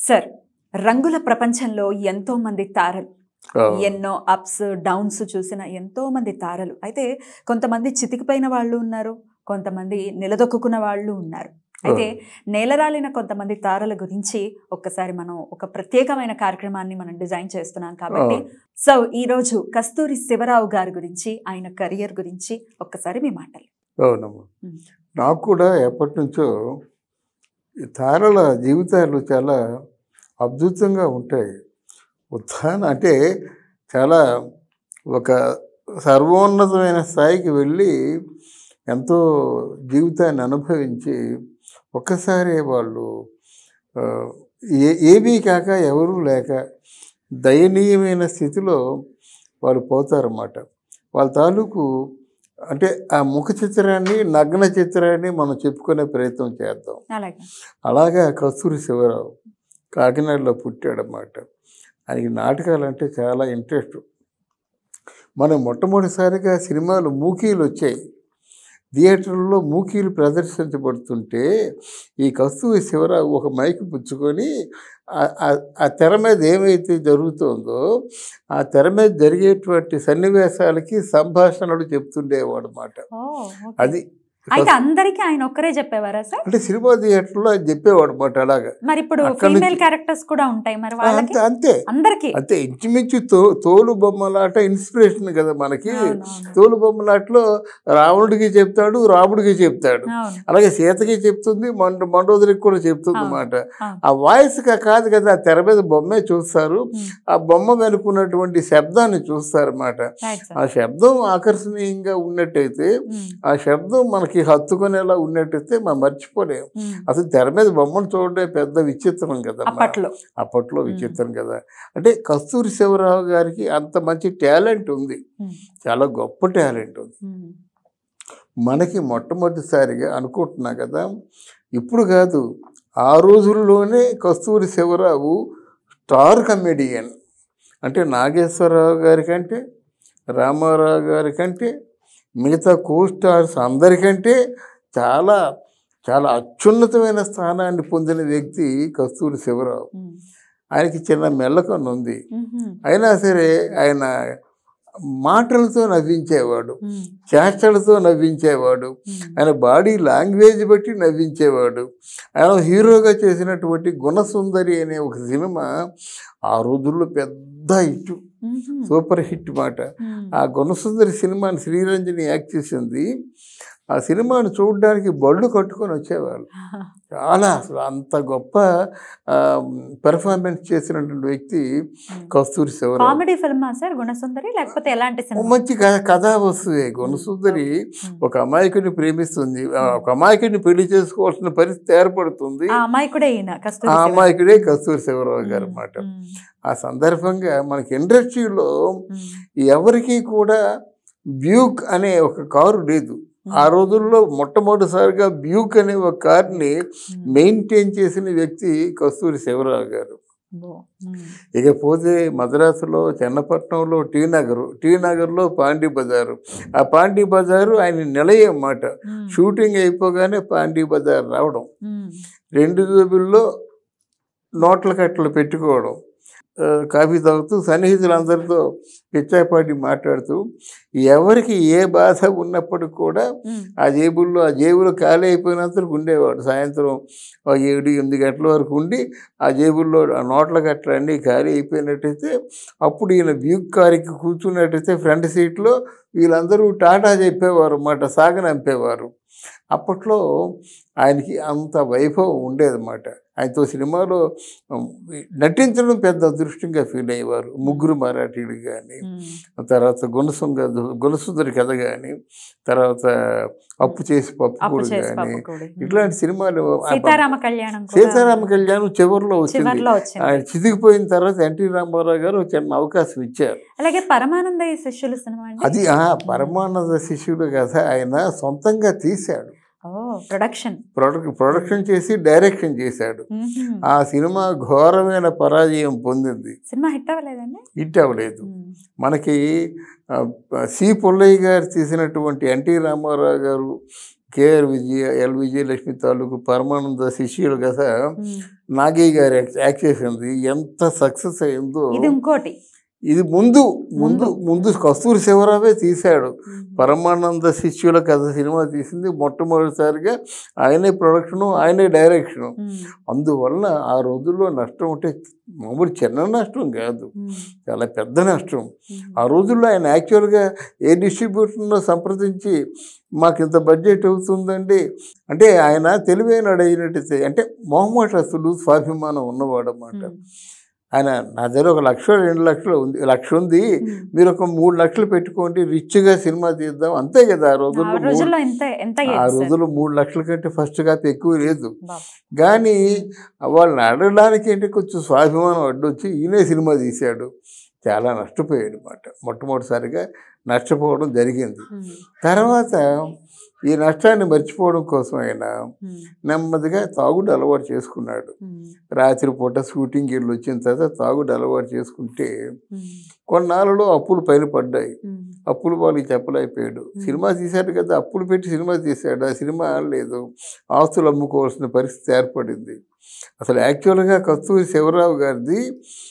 Sir రంగుల ప్రపంచంలో ఎంతో మంది తారలు ఆ, ఎన్నో అప్స్ డౌన్స్ చూసిన ఎంతో మంది తారలు అయితే కొంతమంది చితికిపోయిన వాళ్ళు ఉన్నారు కొంతమంది నిలదొక్కున్న వాళ్ళు ఉన్నారు అయితే నేలరాలిన కొంతమంది తారల గురించి ఒక్కసారి మనం ఒక ప్రత్యేకమైన కార్యక్రమాన్ని మనం డిజైన్ చేస్తున్నాం కాబట్టి సో ఈ రోజు కస్తూరి శివరావు గారి గురించి ఆయన కెరియర్ గురించి ఒక్కసారి మీ మాటలు అవునమ్మా ఉమ్. నాకు కూడా ఎప్పటి నుంచో ఈ తారల జీవితాలు చాలా అద్భుతంగా ఉంటాయి ఉత్థాన అంటే చాలా ఒక సర్వోన్నతమైన స్థాయికి వెళ్ళి ఎంతో జీవితాన్ని అనుభవించి ఒక్కసారి వాళ్ళు ఆ, ఏ ఏమీ కాక ఎవరూ లేక దయనీయమైన స్థితిలో వాళ్ళు పోతారన్నమాట వాళ్ళ తాలూకు అంటే ఆ ముఖ చిత్రాన్ని నగ్న చిత్రాన్ని మనం చెప్పుకునే ప్రయత్నం చేద్దాం అలాగే అలాగా కస్తూరి శివరావు కాకినాడలో పుట్టాడన్నమాట ఆయనకి నాటకాలు అంటే చాలా ఇంట్రెస్ట్ మనం మొట్టమొదటిసారిగా సినిమాలు మూకీలు వచ్చాయి థియేటర్లో మూకీలు ప్రదర్శించబడుతుంటే ఈ కస్తూరి శివరావు ఒక మైక్ పుచ్చుకొని ఆ- ఆ- ఆ తెర మీద ఏమైతే జరుగుతుందో ఆ తెర మీద జరిగేటువంటి సన్నివేశాలకి సంభాషణలు చెప్తుండేవాడు అన్నమాట ఓ, ఓకే. అది అయితే అందరికీ ఆయన ఒక్కరే చెప్పేవారా సార్ అంటే సినిమా థియేటర్లో అది చెప్పేవాడు అన్నమాట అలాగా మరి ఇప్పుడు అక్కడి ఫీమేల్ నుంచి- క్యారెక్టర్స్ కూడా ఉంటాయి మరి వాళ్ళకి అంతే అంతే అందరికి అంతే ఇంచుమించు తో తోలు బొమ్మలాట ఇన్స్పిరేషన్ కదా మనకి తోలు బొమ్మలాటలో రావణుడికి చెప్తాడు రాముడికి చెప్తాడు అవును అలాగే సీతకి చెప్తుంది మండ మండోదరికి కూడా చెప్తుంది అవును. అన్నమాట అవును. ఆ వాయిస్ కాదు కదా ఆ తెర మీద బొమ్మే చూస్తారు ఉమ్. ఆ బొమ్మ వెనుకున్నటువంటి శబ్దాన్ని చూస్తారన్నమాట రైట్ ఆ సార్ శబ్దం ఆకర్షణీయంగా ఉన్నట్టయితే ఉమ్. ఆ శబ్దం మనకి హత్తుకునేలా ఉన్నట్టయితే మనం మర్చిపోలేము ఉమ్. అసలు తెర మీద బొమ్మను చూడడం పెద్ద విచిత్రం కదా అప్పట్లో అప్పట్లో విచిత్రం కదా అంటే కస్తూరి శివరావు గారికి అంత మంచి టాలెంట్ ఉంది ఉమ్. చాలా గొప్ప టాలెంట్ ఉంది ఉమ్. మనకి మొట్టమొదటిసారిగా అనుకుంటున్నా కదా ఇప్పుడు కాదు ఆ రోజుల్లోనే కస్తూరి శివరావు స్టార్ కమెడియన్ అంటే నాగేశ్వరరావు గారి కంటే రామారావు గారి కంటే మిగతా కో స్టార్స్ అందరికంటే చాలా చాలా అత్యున్నతమైన స్థానాన్ని పొందిన వ్యక్తి కస్తూరి శివరావు ఉమ్. ఆయనకి చిన్న మెల్లకన్ను ఉంది ఉమ్. అయినా సరే ఆయన మాటలతో నవ్వించేవాడు ఉమ్. చేష్టలతో నవ్వించేవాడు ఉమ్. ఆయన బాడీ లాంగ్వేజ్ బట్టి నవ్వించేవాడు ఆయన హీరోగా చేసినటువంటి గుణసుందరి అనే ఒక సినిమా ఆ రోజుల్లో పెద్ద హిట్ ఉమ్. సూపర్ హిట్ మాట ఉమ్. ఆ గుణసుందరి సినిమాని శ్రీరంజని యాక్ట్ చేసింది ఆ సినిమాను చూడడానికి బళ్ళు కట్టుకొని వచ్చేవాళ్ళు చాలా అసలు అంత గొప్ప పెర్ఫార్మెన్స్ చేసినటువంటి వ్యక్తి కస్తూరి శివరావు కామెడీ ఫిల్మా సార్ గుణసుందరి లేకపోతే ఎలాంటి ఓ సినిమా మంచి కథ కథా వస్తువే గుణసుందరి ఒక అమాయకుని ప్రేమిస్తుంది ఆ ఒక అమాయకుని పెళ్లి చేసుకోవాల్సిన పరిస్థితి ఏర్పడుతుంది ఆ అమ్మాయి కూడా ఈయన ఆ కస్తూరి శివ. అమాయకుడే కస్తూరి శివరావు గారు ఉమ్. అన్నమాట ఉమ్. ఆ సందర్భంగా మనకి ఇండస్ట్రీలో ఉమ్. ఎవరికి కూడా బ్యూక్ అనే ఒక కారు లేదు ఆ రోజుల్లో మొట్టమొదటిసారిగా బ్యూక్ అనే ఒక కార్ని ఉమ్. మెయింటైన్ చేసిన వ్యక్తి కస్తూరి శివరావు గారు ఓ. ఉమ్. ఇకపోతే మద్రాసులో చెన్నపట్నంలో టీ నగరు టీ నగర్లో పాండీ బజారు ఆ పాండీ బజారు ఆయన నిలయం అన్నమాట ఉమ్. షూటింగ్ అయిపోగానే పాండీ బజార్ రావడం ఉమ్. రెండు జోబుల్లో నోట్ల కట్టలు పెట్టుకోవడం ఆ, కాఫీ తాగుతూ సన్నిహితులందరితో పిచ్చాపాటి మాట్లాడుతూ ఎవరికి ఏ బాధ ఉన్నప్పటికి కూడా ఉమ్. ఆ జేబుల్లో ఆ జేబులో ఖాళీ అయిపోయినంతకు ఉండేవాడు సాయంత్రం ఒక ఏడు ఎనిమిది గంటల వరకు ఉండి ఆ జేబుల్లో ఆ నోట్ల గట్ల అన్నీ ఖాళీ అయిపోయినట్టయితే అప్పుడు ఈయన బ్యూక్ కారుకి కూర్చున్నట్టయితే ఫ్రంట్ సీట్లో వీళ్ళందరూ టాటా చెప్పేవారు అన్నమాట సాగనంపేవారు అప్పట్లో ఆయనకి అంత వైభవం ఉండేదన్నమాట ఆయనతో సినిమాలో ఉమ్, నటించడం పెద్ద అదృష్టంగా ఫీల్ అయ్యేవారు ముగ్గురు మరాఠీలు కానీ ఉమ్. తర్వాత గుణసుంగ గుణసుందరి కథ కానీ తర్వాత అప్పు చేసి పప్పు అప్పు కూడా చేసి కానీ పప్పుకోడి. ఇట్లాంటి సినిమాలు ఆ సీతారామ కళ్యాణం కూడా సీతారామ కళ్యాణం చివరిలో వచ్చింది చివర్లో వచ్చింది ఆయన చితికిపోయిన తర్వాత ఎన్టీ రామారావు గారు ఒక చిన్న అవకాశం ఇచ్చారు అలాగే పరమానందయ్య శిష్యుల సినిమా అండి అది ఆ పరమానంద శిష్యుడు కథ ఆయన సొంతంగా తీశాడు ఓ ప్రొడక్షన్ ప్రొడక్ ప్రొడక్షన్ చేసి డైరెక్షన్ చేశాడు ఆ సినిమా ఘోరమైన పరాజయం పొందింది సినిమా హిట్ అవ్వలేదండి హిట్ అవ్వలేదు ఉమ్. మనకి ఆ, సి పుల్లయ్య గారు తీసినటువంటి ఎన్టీ రామారావు గారు కేఆర్ విజయ ఎల్ విజయలక్ష్మి తాలూకు పరమానంద శిష్యులు కదా ఉమ్. నాగయ్య గారు యాక్ట్ యాక్ట్ చేసింది ఎంత సక్సెస్ అయిందో ఇది ఇంకోటి ఇది ముందు ముందు ముందు. ముందు కస్తూరి శివరావే తీశాడు ఉమ్. పరమానంద శిష్యుల కథ సినిమా తీసింది మొట్టమొదటిసారిగా ఆయనే ప్రొడక్షను ఆయనే డైరెక్షను ఉమ్. అందువలన ఆ రోజుల్లో నష్టం అంటే మామూలు చిన్న నష్టం కాదు ఉమ్. చాలా పెద్ద నష్టం ఉమ్. ఆ రోజుల్లో ఆయన యాక్చువల్గా ఏ డిస్ట్రిబ్యూటర్నో సంప్రదించి మాకు ఇంత బడ్జెట్ అవుతుందండి అంటే ఆయన తెలివైన అయినట్టయితే అంటే మొహమ్మద్ అసలు స్వాభిమానం ఉన్నవాడు అన్నమాట ఉమ్. ఆయన నా దగ్గర ఒక లక్ష రెండు లక్షలు ఉంది లక్ష ఉంది ఉమ్. మీరు ఒక మూడు లక్షలు పెట్టుకోండి రిచ్గా సినిమా తీద్దాం అంతే కదా ఆ ఆ రోజుల్లో మూడు- రోజుల్లో ఎంత ఎంత ఆ అయ్యేది సార్? రోజుల్లో మూడు లక్షల కంటే ఫస్ట్ కాపీ ఎక్కువ లేదు బాబా. కానీ వాళ్ళని అడగడానికి అంటే కొంచెం స్వాభిమానం అడ్డొచ్చి ఈయనే సినిమా తీశాడు చాలా నష్టపోయాడు అనమాట మొట్టమొదటిసారిగా నష్టపోవడం జరిగింది ఉమ్. తర్వాత ఈ నష్టాన్ని మర్చిపోవడం కోసం ఆయన ఉమ్. నెమ్మదిగా తాగుడు అలవాటు చేసుకున్నాడు ఉమ్. రాత్రిపూట షూటింగ్ వెళ్ళి వచ్చిన తర్వాత తాగుడు అలవాటు చేసుకుంటే ఉమ్. కొన్నాళ్ళలో అప్పులు పైన పడ్డాయి ఉమ్. అప్పులు వాళ్ళకి చెప్పలేకపోయాడు సినిమా తీశాడు కదా అప్పులు పెట్టి సినిమా తీశాడు ఆ సినిమా ఆడలేదు ఆస్తులు అమ్ముకోవాల్సిన పరిస్థితి ఏర్పడింది అసలు యాక్చువల్గా కస్తూరి శివరావు గారిది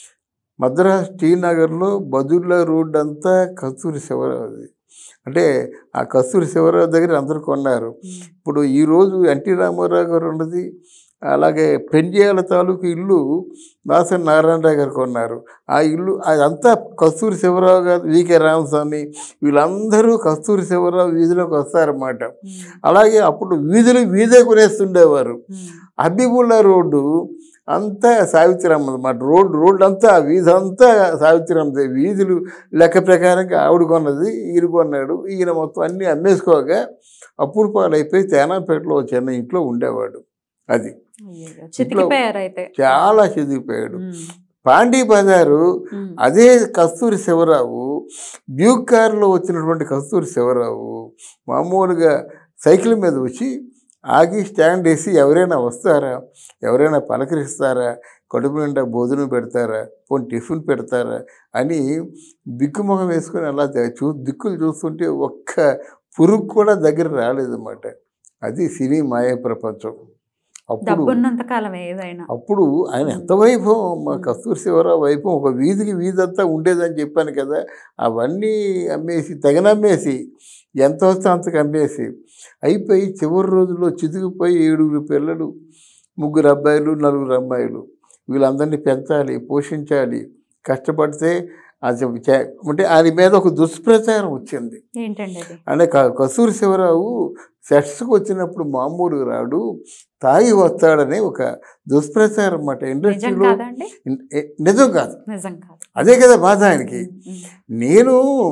మద్రాస్ టీ నగర్లో బదుల్లా రోడ్ అంతా కస్తూరి శివరావుది అంటే ఆ కస్తూరి శివరావు దగ్గర అందరూ కొన్నారు ఉమ్. ఇప్పుడు ఈరోజు ఎన్టీ రామారావు గారు ఉన్నది అలాగే పెంజేయాల తాలూకు ఇల్లు దాసరి నారాయణరావు గారు కొన్నారు ఆ ఇల్లు అదంతా కస్తూరి శివరావు గారు వికే రామస్వామి వీళ్ళందరూ కస్తూరి శివరావు వీధిలోకి వస్తారన్నమాట ఉమ్. అలాగే అప్పుడు వీధులు వీధే కొనేస్తుండేవారు ఉమ్. హబీబుల్లా రోడ్డు అంతా సావిత్రమ్మ అన్నమాట రోడ్ రోడ్డు అంతా వీధి అంతా సావిత్రమ్మ వీధులు లెక్క ప్రకారంగా ఆవిడ కొన్నది ఈయన కొన్నాడు ఈయన మొత్తం అన్నీ అమ్మేసుకోగా అప్పులు పాలైపోయి తేనాపేటలో ఒక చిన్న ఇంట్లో ఉండేవాడు అది అయ్యయ్యో. చితికిపోయారు అయితే చాలా చెదిగిపోయాడు ఉమ్. పాండీ బజారు ఉమ్. అదే కస్తూరి శివరావు బ్యూక్ కారులో వచ్చినటువంటి కస్తూరి శివరావు మామూలుగా సైకిల్ మీద వచ్చి ఆగి స్టాండ్ వేసి ఎవరైనా వస్తారా ఎవరైనా పలకరిస్తారా కడుపు నిండా భోజనం పెడతారా పోనీ టిఫిన్ పెడతారా అని బిక్కుమొహం వేసుకొని అలా ద- చూ దిక్కులు చూస్తుంటే ఒక్క పురుగు కూడా దగ్గర రాలేదన్నమాట అది సినీ మాయ ప్రపంచం అప్పుడు డబ్బున్నంత కాలమే ఏదైనా అప్పుడు ఆయన ఎంత వైభవం మా కస్తూరి శివరావు వైభవం ఒక వీధికి వీధి అంతా ఉండేదని చెప్పాను కదా అవన్నీ అమ్మేసి తెగనమ్మేసి ఎంత వస్తే అంతకు అమ్మేసి అయిపోయి చివరి రోజుల్లో చితికిపోయి ఏడుగురు పిల్లలు ముగ్గురు అబ్బాయిలు నలుగురు అమ్మాయిలు వీళ్ళందరినీ పెంచాలి పోషించాలి కష్టపడితే అది చే- అంటే ఆయన మీద ఒక దుష్ప్రచారం వచ్చింది ఏంటండి అది అంటే క- కస్తూరి శివరావు సెట్స్కి వచ్చినప్పుడు మామూలుగా రాడు తాగి వస్తాడనే ఒక దుష్ప్రచారం అన్నమాట నిజం ఇండస్ట్రీలో కాదండి నిజం కాదు నిజం కాదు అదే కదా బాధ ఆయనకి ఉమ్. నేను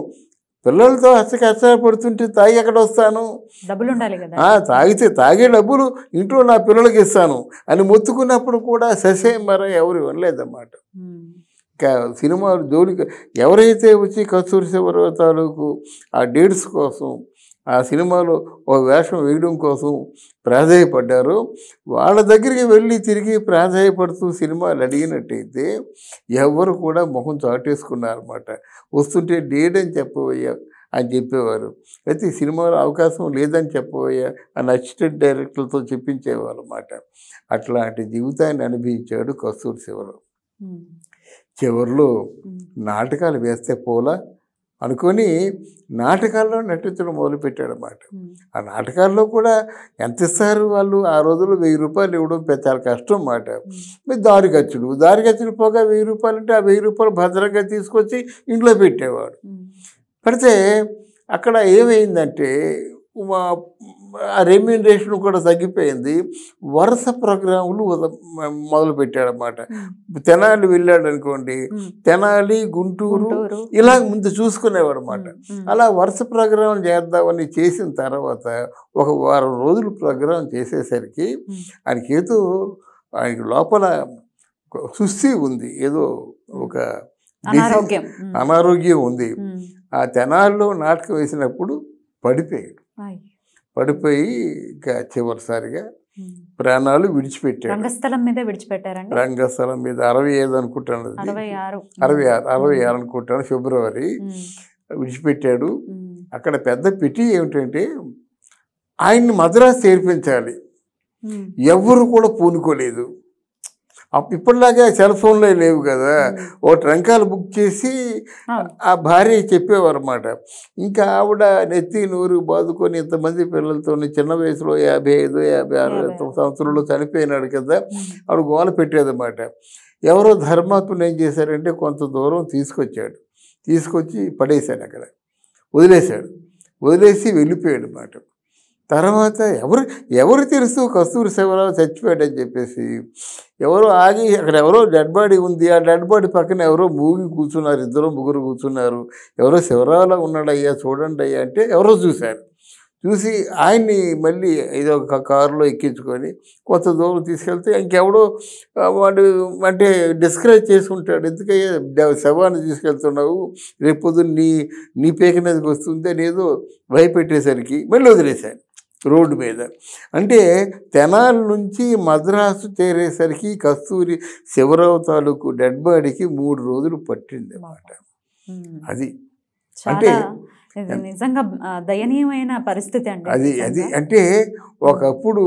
పిల్లలతో అచ్చ కష్టపడుతుంటే తాగి ఎక్కడ వస్తాను డబ్బులు ఉండాలి కదా ఆ, తాగితే తాగే డబ్బులు ఇంట్లో నా పిల్లలకి ఇస్తాను అని మొత్తుకున్నప్పుడు కూడా ససే మర ఎవరు వినలేదన్నమాట ఉమ్. ఇంకా సినిమాలు జోలికి ఎవరైతే వచ్చి కస్తూరి శివరావు తాలూకు ఆ డేట్స్ కోసం ఆ సినిమాలో ఒక వేషం వేయడం కోసం ప్రాధాయపడ్డారో వాళ్ళ దగ్గరికి వెళ్ళి తిరిగి ప్రాధాయపడుతూ సినిమాలు అడిగినట్టయితే ఎవరు కూడా మొహం చాటేసుకున్నారన్నమాట వస్తుంటే డేట్ అని చెప్పబోయా అని చెప్పేవారు అయితే ఈ సినిమాలో అవకాశం లేదని చెప్పబోయా అని అసిస్టెంట్ డైరెక్టర్లతో చెప్పించేవారు అన్నమాట అట్లాంటి జీవితాన్ని అనుభవించాడు కస్తూరి శివరావు ఉమ్. చివరిలో ఉమ్. నాటకాలు వేస్తే పోలా అనుకొని నాటకాల్లో నటించడం మొదలుపెట్టాడు అన్నమాట ఉమ్. ఆ నాటకాల్లో కూడా ఎంత ఇస్తారు వాళ్ళు ఆ రోజుల్లో వెయ్యి రూపాయలు ఇవ్వడం పెద్ద చాలా కష్టం అన్నమాట ఉమ్. మరి దారి ఖర్చులు దారి ఖర్చులు పోగా వెయ్యి రూపాయలు అంటే ఆ వెయ్యి రూపాయలు భద్రంగా తీసుకొచ్చి ఇంట్లో పెట్టేవాడు ఉమ్. పెడితే అక్కడ ఏమైందంటే మా- ఆ రెమ్యూనరేషన్ కూడా తగ్గిపోయింది వరుస ప్రోగ్రాములు మొదలు పెట్టాడనమాట ఉమ్. తెనాలి వెళ్ళాడు అనుకోండి ఉమ్. తెనాలి గుంటూరు గుంటూరు ఇలా ముందు చూసుకునేవాడు అనమాట ఉమ్. ఉమ్. అలా వరుస ప్రోగ్రాం చేద్దామని చేసిన తర్వాత ఒక వారం రోజులు ప్రోగ్రాం చేసేసరికి ఉమ్. ఆయనకి ఏదో ఆయనకి లోపల ఒక సుస్థి ఉంది ఏదో ఒక disease, అనారోగ్యం ఉమ్. అనారోగ్యం ఉంది ఉమ్. ఆ తెనాల్లో నాటకం వేసినప్పుడు పడిపోయాడు ఆయ్. పడిపోయి ఇంకా చివరిసారిగా ఉమ్. ప్రాణాలు విడిచిపెట్టాడు రంగస్థలం మీదే విడిచిపెట్టారండి రంగస్థలం మీద అరవై ఐదు అనుకుంటాను అది. అరవై ఆరు అరవై ఆరు అరవై ఆరు అనుకుంటాను ఫిబ్రవరి ఉమ్. విడిచిపెట్టాడు ఉమ్. అక్కడ పెద్ద పిటి ఏమిటంటే ఆయన్ని మద్రాసు చేర్పించాలి ఉమ్. ఎవరు కూడా పూనుకోలేదు అప్- ఇప్పటిలాగా సెల్ ఫోన్లే లేవు కదా ఓ ట్రంకాలు బుక్ చేసి అవును. ఆ భార్య చెప్పేవారు అన్నమాట ఇంకా ఆవిడ నెత్తి నూరు బాదుకొని ఇంతమంది పిల్లలతో చిన్న వయసులో యాభై ఐదు యాభై ఆరు యాభై ఆరు. సంవత్సరంలో చనిపోయినాడు కదా ఉమ్. ఆవిడ గోల పెట్టేదన్నమాట ఎవరో ధర్మాత్ములు ఏం చేశారంటే కొంత దూరం తీసుకొచ్చాడు తీసుకొచ్చి పడేశాడు అక్కడ వదిలేశాడు వదిలేసి వెళ్ళిపోయాడు అన్నమాట తర్వాత ఎవరు ఎవరు తెలుసు కస్తూరి శివరావు చచ్చిపోయాడని చెప్పేసి ఎవరో ఆగి అక్కడ ఎవరో డెడ్ బాడీ ఉంది ఆ డెడ్ బాడీ పక్కన ఎవరో మూగి కూర్చున్నారు ఇద్దరు ముగ్గురు కూర్చున్నారు ఎవరో శివరావులా ఉన్నాడయ్యా చూడండి అయ్యా అంటే ఎవరో చూశారు చూసి ఆయన్ని మళ్ళీ ఏదో ఒక కారులో ఎక్కించుకొని కొంత దూరం తీసుకెళ్తే ఇంకెవడో ఆ, వాడు అంటే డిస్కరేజ్ చేసి ఉంటాడు ఎందుకయ్యా ద- శవాన్ని తీసుకెళ్తున్నావు రేపు పొద్దున్న నీ నీ పేక మీదకి వస్తుంది అని ఏదో భయపెట్టేసరికి మళ్ళీ వదిలేశాను రోడ్డు మీద అంటే తెనాలి నుంచి మద్రాసు చేరేసరికి కస్తూరి శివరావు తాలూకు డెడ్ బాడీకి మూడు రోజులు పట్టింది అన్నమాట ఉమ్. అది చాలా అంటే ఇది నిజంగా ఆ, దయనీయమైన పరిస్థితి అండి అది అది నిజంగా. అంటే ఒకప్పుడు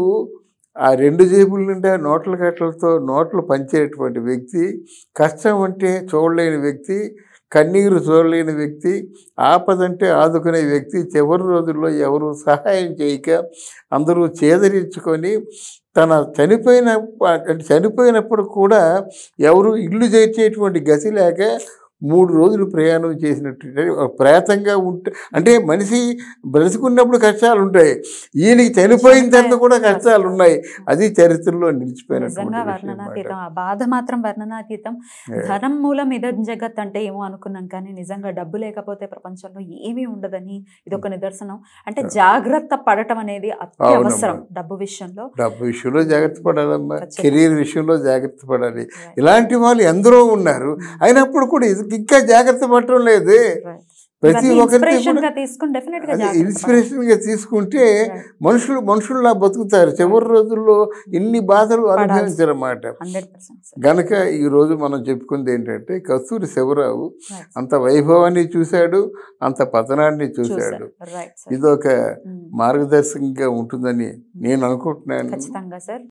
ఆ రెండు జేబుల నిండా నోట్ల కట్టలతో నోట్లు పంచేటువంటి వ్యక్తి కష్టం అంటే చూడలేని వ్యక్తి కన్నీరు చూడలేని వ్యక్తి ఆపదంటే ఆదుకునే వ్యక్తి చివరి రోజుల్లో ఎవరు సహాయం చేయక అందరూ చేదరించుకొని తన చనిపోయిన అంటే చనిపోయినప్పుడు కూడా ఎవరు ఇల్లు చేర్చేటువంటి గతి లేక మూడు రోజులు ప్రయాణం చేసినట్టు ప్రేతంగా ఉంటే అంటే మనిషి బ్రతుకున్నప్పుడు కష్టాలు ఉంటాయి ఈయనకి చనిపోయిన తర్వాత కూడా కష్టాలు ఉన్నాయి అది చరిత్రలో నిలిచిపోయినటువంటి నిజంగా విషయం అన్నమాట. వర్ణనాతీతం ఆ బాధ మాత్రం వర్ణనాతీతం ఏ. ధనం మూలం ఇదం జగత్ అంటే ఏమో అనుకున్నాం కానీ నిజంగా డబ్బు లేకపోతే ప్రపంచంలో ఏమీ ఉండదని ఇది ఒక నిదర్శనం అంటే జాగ్రత్త పడటం అనేది అత్యవసరం అవునమ్మా. డబ్బు విషయంలో డబ్బు విషయంలో జాగ్రత్త పడాలమ్మా ఖచ్చితంగా. కెరీర్ విషయంలో జాగ్రత్త పడాలి ఇలాంటి వాళ్ళు ఎందరో ఉన్నారు అయినప్పుడు కూడా ఇది ఇంకా జాగ్రత్త పడటం లేదు Right. ప్రతి ఇవన్నీ ఒక్కరికి inspiration కూడా గా తీసుకుని డెఫినెట్ గా అది జాగ్రత్త ఇన్స్పిరేషన్ గా తీసుకుంటే Right. మనుషులు మనుషుల్లా బతుకుతారు చివరి రోజుల్లో ఇన్ని బాధలు అనుభవించారన్నమాట హండ్రెడ్ పర్సెంట్ గనక ఈ రోజు మనం చెప్పుకుంది ఏంటంటే కస్తూరి శివరావు Right. అంత వైభవాన్ని చూశాడు అంత పతనాన్ని చూశాడు రైట్ సార్ ఇదొక మార్గదర్శకంగా ఉంటుందని నేను అనుకుంటున్నాను ఖచ్చితంగా సార్